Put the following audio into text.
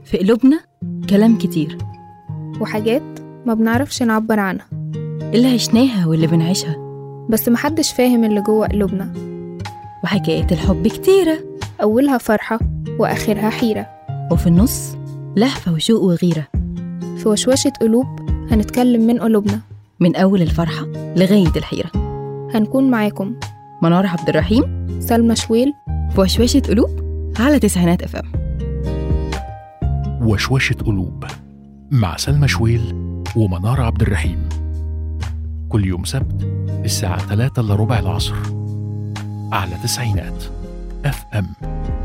في قلوبنا كلام كتير وحاجات ما بنعرفش نعبر عنها اللي عشناها واللي بنعيشها بس محدش فاهم اللي جوه قلوبنا وحكايات الحب كتيرة أولها فرحة وآخرها حيرة وفي النص لهفة وشوق وغيرة في وشوشة قلوب هنتكلم من قلوبنا من أول الفرحة لغاية الحيرة هنكون معاكم منار عبد الرحيم سلمى شويل في وشوشة قلوب على تسعينات اف ام وشوشة قلوب مع سلمى شويل ومنار عبد الرحيم كل يوم سبت الساعة 3 إلا ربع العصر على تسعينات اف ام